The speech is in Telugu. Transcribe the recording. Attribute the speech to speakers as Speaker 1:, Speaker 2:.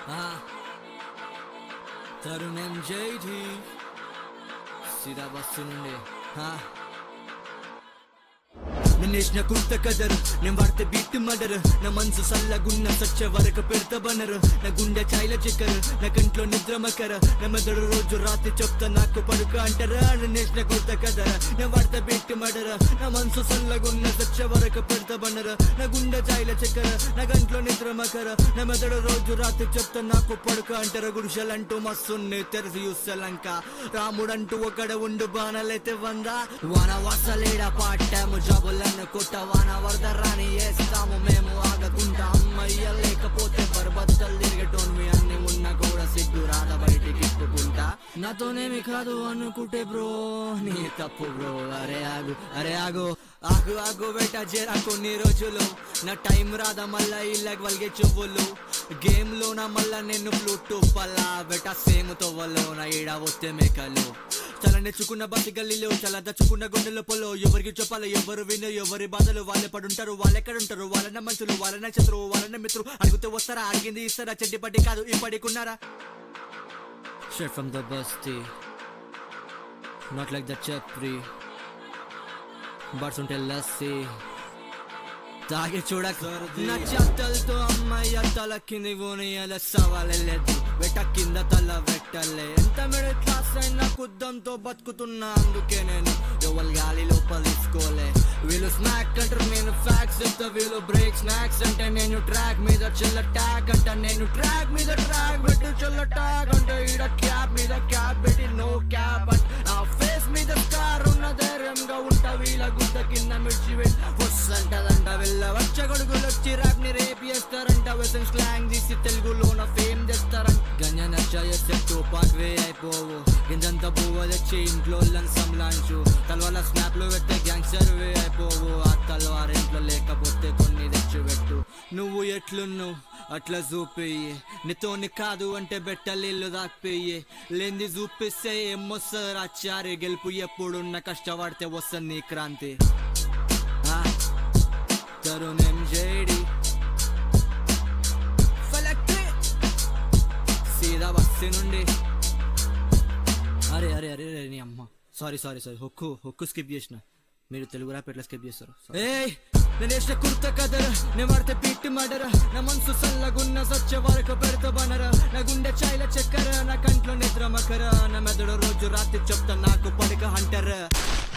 Speaker 1: తరుణ్ ఎంజైటీ సీదా బస్సు నుండి హా. నిన్నేసిన కుర్త కదరు నేను వాడితే బీట్ మడరు నా మనసు సల్లగున్న సచ్చ వరకు పెడత బనరు నా గుండె చాయల చెక్కరు నా కంట్లో నిద్ర మకర నా మెదడు రోజు రాత్రి చెప్తా నాకు పడుక అంటారా నిన్నేసిన కుర్త కదర నేను వాడితే బీట్ మడర నా మనసు సల్లగున్న సచ్చ వరకు పెడత బనరు నా గుండె చాయల చెక్కర నా కంట్లో నిద్ర మకర నా మెదడు రోజు రాత్రి చెప్తా నాకు పడుక అంటారు గుడిసెలంటూ మస్తున్నే తెరసి చూసలంక రాముడంటూ ఒకడ ఉండు బాణలైతే వంద వాన వసలేడా పాటాము జాబులను కొట్ట వాన వరద రాని వేస్తాము మేము ఆగకుండా అమ్మయ్య లేకపోతే బర్బద్దలు తిరిగటోన్వి అన్ని ఉన్నా కూడా సిగ్గు రాద బయటికి ఇప్పుకుంటా నాతోనేమి కాదు అనుకుంటే బ్రో నీ తప్పు బ్రో అరే ఆగు అరే ఆగు ఆగు ఆగు బేట జరా కొన్ని రోజులు నా టైం రాదా మళ్ళా ఇళ్ళకి వలిగే చెవులు గేమ్ లో నా మళ్ళా నేను ఫ్లూట్ పల్లా బెట సేమ్ తవ్వలో నా ఈడ వస్తే మేకలు చాలా నెచ్చుకున్న బతి గల్లీలో చాలా దచ్చుకున్న గుండెల పొలో ఎవరికి చెప్పాలి ఎవరు విను ఎవరి బాధలు వాళ్ళే పడుంటారు వాళ్ళు ఎక్కడుంటారు వాళ్ళన్న మనుషులు వాళ్ళన్న శత్రువు వాళ్ళన్న మిత్రులు అడిగితే వస్తారా అడిగింది ఇస్తారా చెడ్డి పట్టి కాదు ఇప్పటికున్నారా Straight from the basti Not like the chapri Bars ఉంటే లస్సీ తాగి చూడక నా చెత్తలతో అమ్మాయి తల కింది పోనీయాల సవాలేదు వెట కింద తల పెట్టలే ఎంత మిడిల్ క్లాస్ అయినా కుద్దంతో బతుకుతున్నా అందుకే నేను ఎవరి గాలి లోపల తీసుకోలే వీళ్ళు స్నాక్ అంటారు నేను ఫ్యాక్స్ చెప్తా వీళ్ళు బ్రేక్ స్నాక్స్ అంటే నేను ట్రాక్ మీద చిల్ల ట్యాక్ అంట నేను ట్రాక్ మీద ట్రాక్ పెట్టి చిల్ల ట్యాక్ అంటే ఈడ క్యాప్ మీద క్యాప్ పెట్టి నో క్యాప్ అంట నా ఫేస్ మీద స్కార్ ఉన్న ధైర్యంగా ఉంటా వీళ్ళ గుద్ద కింద మిర్చి పెట్టి ఫుస్ అంటదంట వెళ్ళ వచ్చ గొడుగులు వచ్చి ర్యాప్ ని రేప్ చేస్తారంట వెసన్ స్లాంగ్ తీసి తెలుగులో నా ఫేమ్ తెస్తారంట గంజ నచ్చ చేస్తే టూపాక్ వే అయిపోవు గింజంత పువ్వు తెచ్చి ఇంట్లో సంలాంచు తలవాళ్ళ స్నాప్ లో పెట్టే గ్యాంగ్స్టర్ వే అయిపోవు ఆ తలవారు ఇంట్లో లేకపోతే కొన్ని తెచ్చి పెట్టు నువ్వు ఎట్లున్నావు అట్లా చూపియ్యి నీతోని కాదు అంటే బెట్టలీళ్ళు దాక్పియ్యి లేంది చూపిస్తే ఏమొస్తారు ఆచార్య గెలుపు ఎప్పుడున్న కష్టపడితే వస్తుంది నీ క్రాంతి ఆ, తరుణ్ ఎంజేడి ఫలక్ట్రీ సీదా బస్సు నుండి అరే అరే అరే అరే నీ అమ్మ సారీ సారీ సారీ హొక్కు హొక్కు స్కిప్ చేసిన మీరు తెలుగు ర్యాప్ ఎట్లా స్కిప్ చేస్తారు ఏయ్ నేను వేసిన కుర్త కదర నేను వాడితే బీట్ మడర నా మనసు సల్లగున్న సచ్చ వరకు పెడత బనర నా గుండె చాయల చక్కర నా కంట్లో నిద్ర మకర నా మెదడు రోజు రాత్రి చెప్తా నాకు పడక హంటర్